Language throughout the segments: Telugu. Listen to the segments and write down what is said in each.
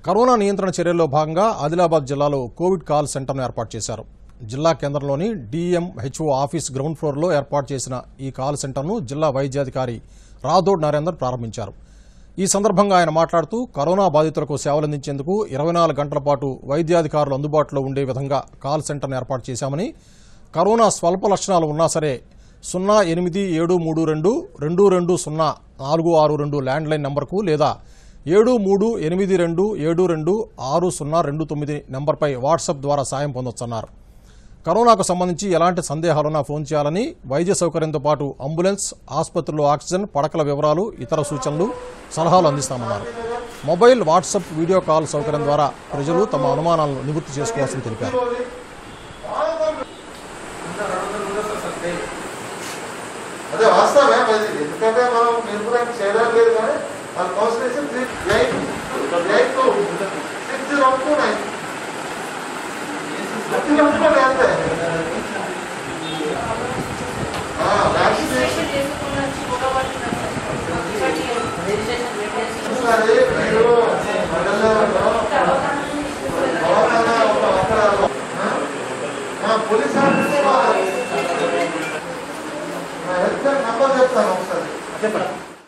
కరోనా నియంత్రణ చర్యల్లో భాగంగా ఆదిలాబాద్ జిల్లాలో కోవిడ్ కాల్ సెంటర్ను ఏర్పాటు చేశారు జిల్లా కేంద్రంలోని డిఎంహెచ్ఓ ఆఫీస్ గ్రౌండ్ ఫ్లోర్లో ఏర్పాటు చేసిన ఈ కాల్ సెంటర్ను జిల్లా వైద్యాధికారి రాథోడ్ నరేందర్ ప్రారంభించారు ఈ సందర్భంగా ఆయన మాట్లాడుతూ కరోనా బాధితులకు సేవలందించేందుకు ఇరవై నాలుగు గంటల పాటు వైద్యాధికారులు అందుబాటులో ఉండే విధంగా కాల్ సెంటర్ను ఏర్పాటు చేశామని కరోనా స్వల్ప లక్షణాలు ఉన్నా సరే సున్నా ఎనిమిది ఏడు మూడు రెండు రెండు రెండు సున్నా నాలుగు ఆరు రెండు ల్యాండ్లైన్ నంబర్కు లేదా ఏడు మూడు ఎనిమిది రెండు ఏడు రెండు ఆరు సున్నా రెండు తొమ్మిది నెంబర్పై వాట్సాప్ ద్వారా సాయం పొందొచ్చన్నారు కరోనాకు సంబంధించి ఎలాంటి సందేహాలున్నా ఫోన్ చేయాలని వైద్య సౌకర్యంతో పాటు అంబులెన్స్ ఆసుపత్రుల్లో ఆక్సిజన్ పడకల వివరాలు ఇతర సూచనలు సలహాలు అందిస్తామన్నారు మొబైల్ వాట్సాప్ వీడియో కాల్ సౌకర్యం ద్వారా ప్రజలు తమ అనుమానాలను నివృత్తి చేసుకోవాల్సింది తెలిపారు అదే వాస్తవమే అది ఎందుకంటే మనం నిర్మూలన చేయడం లేదు కానీ వాళ్ళ కౌన్సిలేషన్ three eight eight two six zero two nine అనుకోండి అంతే ఆ, వ్యాక్సినేషన్ ఒకసారి మీరు మండలంలో తెలంగాణ ఒక అక్కడ ఆ? ఆ, పోలీస్ ఆఫీసర్ నా హెల్త్ కేర్ నంబర్ చెప్తాను ఒకసారి చెప్పండి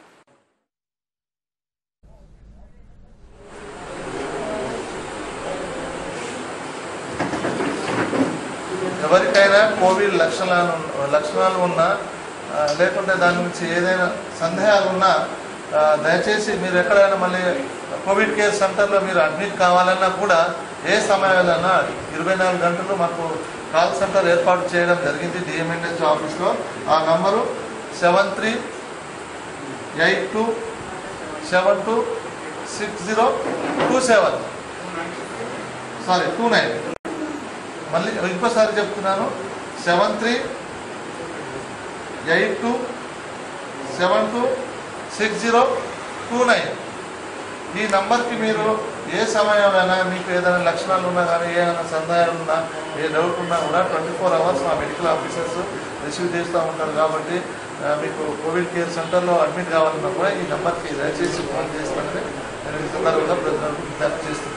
ఎవరికైనా కోవిడ్ లక్షణాలు లక్షణాలు ఉన్నా ఆ, లేకుంటే దాని గురించి ఏదైనా సందేహాలు ఉన్నా ఆ, దయచేసి మీరు ఎక్కడైనా మళ్ళీ కోవిడ్ కేర్ సెంటర్లో మీరు అడ్మిట్ కావాలన్నా కూడా ఏ సమయాలన్నా ఇరవై నాలుగు గంటలు మాకు కాల్ సెంటర్ ఏర్పాటు చేయడం జరిగింది డిఎంఎన్హెచ్ ఆఫీస్లో ఆ number seven three eight two seven two six zero two seven sorry two nine మళ్ళీ ఇంకోసారి చెప్తున్నాను seven three eight two seven two six zero two nine ఈ నంబర్కి మీరు ఏ సమయంలోనైనా మీకు ఏదైనా లక్షణాలు ఉన్నా కానీ ఏదైనా సందేహాలు ఉన్నా ఏ డౌట్ ఉన్నా కూడా ట్వంటీ ఫోర్ అవర్స్ మా మెడికల్ ఆఫీసర్స్ రిసీవ్ చేస్తూ ఉంటారు కాబట్టి ఆ, మీకు కోవిడ్ కేర్ సెంటర్లో అడ్మిట్ కావాలన్నా కూడా ఈ నెంబర్కి దయచేసి ఫోన్ చేస్తానని నేను ఈ సందర్భంగా ప్రజలకు విజ్ఞప్తి చేస్తున్నాను